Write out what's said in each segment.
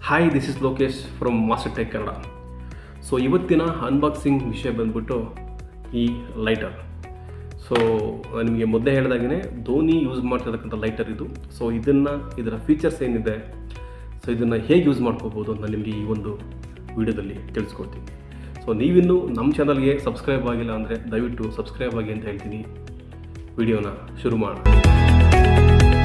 hi this is Lokesh from master tech Kannada so ಇವತ್ತಿನ unboxing ವಿಷಯ ಬಂದ್ಬಿಟ್ಟು ಈ ಲೈಟರ್ ಸೊ ನಿಮಗೆ ಮೊದಲೇ ಹೇಳಿದಾಗೇ ಧೋನಿ ಯೂಸ್ ಮಾಡ್ತಿರ್ತಕ್ಕಂಥ ಲೈಟರ್ ಇದು ಸೊ ಇದನ್ನು ಇದರ ಫೀಚರ್ಸ್ ಏನಿದೆ ಸೊ ಇದನ್ನು ಹೇಗೆ ಯೂಸ್ ಮಾಡ್ಕೋಬೋದು ಅಂತ ನಿಮಗೆ ಈ ಒಂದು ವಿಡಿಯೋದಲ್ಲಿ ತಿಳಿಸ್ಕೊಡ್ತೀನಿ ಸೊ ನೀವಿನ್ನೂ ನಮ್ಮ ಚಾನಲ್ಗೆ ಸಬ್ಸ್ಕ್ರೈಬ್ ಆಗಿಲ್ಲ ಅಂದರೆ ದಯವಿಟ್ಟು ಸಬ್ಸ್ಕ್ರೈಬ್ ಆಗಿ ಅಂತ ಹೇಳ್ತೀನಿ ವಿಡಿಯೋನ ಶುರು ಮಾಡೋಣ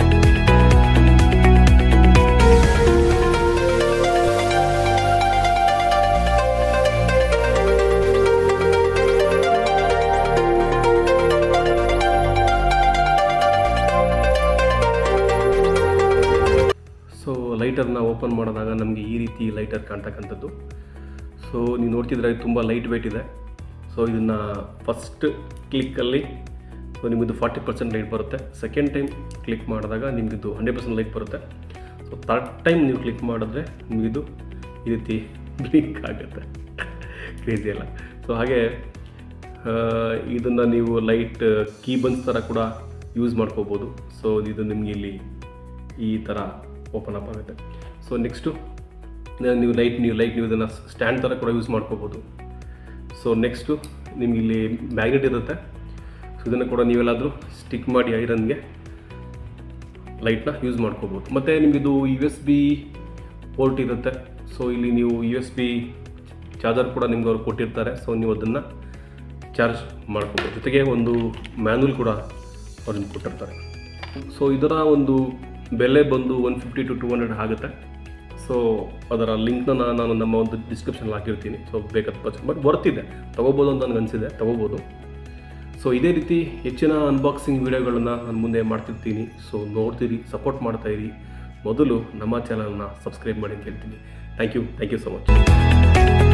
ಸೊ ಲೈಟರ್ನ ಓಪನ್ ಮಾಡಿದಾಗ ನಮಗೆ ಈ ರೀತಿ ಲೈಟರ್ ಕಾಣ್ತಕ್ಕಂಥದ್ದು ಸೊ ನೀವು ನೋಡ್ತಿದ್ರೆ ತುಂಬ ಲೈಟ್ ವೇಟ್ ಇದೆ ಸೊ ಇದನ್ನು ಫಸ್ಟ್ ಕ್ಲಿಕ್ಕಲ್ಲಿ ಸೊ ನಿಮ್ಮದು ಫಾರ್ಟಿ ಪರ್ಸೆಂಟ್ ಲೈಟ್ ಬರುತ್ತೆ ಸೆಕೆಂಡ್ ಟೈಮ್ ಕ್ಲಿಕ್ ಮಾಡಿದಾಗ ನಿಮಗಿದು ಹಂಡ್ರೆಡ್ ಪರ್ಸೆಂಟ್ ಲೈಟ್ ಬರುತ್ತೆ ಸೊ ಥರ್ಡ್ ಟೈಮ್ ನೀವು ಕ್ಲಿಕ್ ಮಾಡಿದ್ರೆ ನಿಮಗಿದು ಈ ರೀತಿ ಬ್ಲಿಂಕ್ ಆಗುತ್ತೆ ಕ್ರೇಜಿ ಅಲ್ಲ ಸೊ ಹಾಗೆ ಇದನ್ನು ನೀವು ಲೈಟ್ ಕೀ ಬನ್ಸ್ ಥರ ಕೂಡ ಯೂಸ್ ಮಾಡ್ಕೋಬೋದು ಸೊ ಇದು ನಿಮಗೆ ಇಲ್ಲಿ ಈ ಥರ ಓಪನ್ ಅಪ್ ಆಗುತ್ತೆ ಸೊ ನೆಕ್ಸ್ಟು ನೀವು ಲೈಟ್ ನೀವು ಲೈಟ್ ನೀವು ಇದನ್ನು ಸ್ಟ್ಯಾಂಡ್ ಥರ ಕೂಡ ಯೂಸ್ ಮಾಡ್ಕೋಬೋದು ಸೊ ನೆಕ್ಸ್ಟು ನಿಮ್ಗೆ ಇಲ್ಲಿ ಮ್ಯಾಗ್ನೆಟ್ ಇರುತ್ತೆ ಸೊ ಇದನ್ನು ಕೂಡ ನೀವೆಲ್ಲಾದರೂ ಸ್ಟಿಕ್ ಮಾಡಿ ಐರನ್ಗೆ ಲೈಟ್ನ ಯೂಸ್ ಮಾಡ್ಕೋಬೋದು ಮತ್ತು ನಿಮಗಿದು ಯು ಎಸ್ ಬಿ ಪೋರ್ಟ್ ಇರುತ್ತೆ ಸೊ ಇಲ್ಲಿ ನೀವು ಯು ಎಸ್ ಬಿ ಚಾರ್ಜರ್ ಕೂಡ ನಿಮ್ಗೆ ಅವ್ರು ಕೊಟ್ಟಿರ್ತಾರೆ ಸೊ ನೀವು ಅದನ್ನು ಚಾರ್ಜ್ ಮಾಡ್ಕೋಬೋದು ಜೊತೆಗೆ ಒಂದು ಮ್ಯಾನುವಲ್ ಕೂಡ ಅವ್ರು ನಿಮ್ಗೆ ಕೊಟ್ಟಿರ್ತಾರೆ ಸೊ ಇದರ ಒಂದು ಬೆಲೆ ಬಂದು one fifty to two hundred ಆಗುತ್ತೆ ಸೊ ಅದರ ಲಿಂಕ್ನ ನಾನು ನಮ್ಮ ಒಂದು ಡಿಸ್ಕ್ರಿಪ್ಷನ್ ಹಾಕಿರ್ತೀನಿ ಸೊ ಬೇಕಾದ ಪರ್ಚೇಸ್ ಬಟ್ ಬರ್ತಿದೆ ತೊಗೋಬೋದು ಅಂತ ನನಗೆ ಅನಿಸಿದೆ ತೊಗೋಬೋದು ಸೊ ಇದೇ ರೀತಿ ಹೆಚ್ಚಿನ ಅನ್ಬಾಕ್ಸಿಂಗ್ ವೀಡಿಯೋಗಳನ್ನ ನಾನು ಮುಂದೆ ಮಾಡ್ತಿರ್ತೀನಿ ಸೊ ನೋಡ್ತೀರಿ ಸಪೋರ್ಟ್ ಮಾಡ್ತಾ ಇರಿ ಮೊದಲು ನಮ್ಮ ಚಾನಲ್ನ ಸಬ್ಸ್ಕ್ರೈಬ್ ಮಾಡಿ ಅಂತ ಹೇಳ್ತೀನಿ thank you thank you so much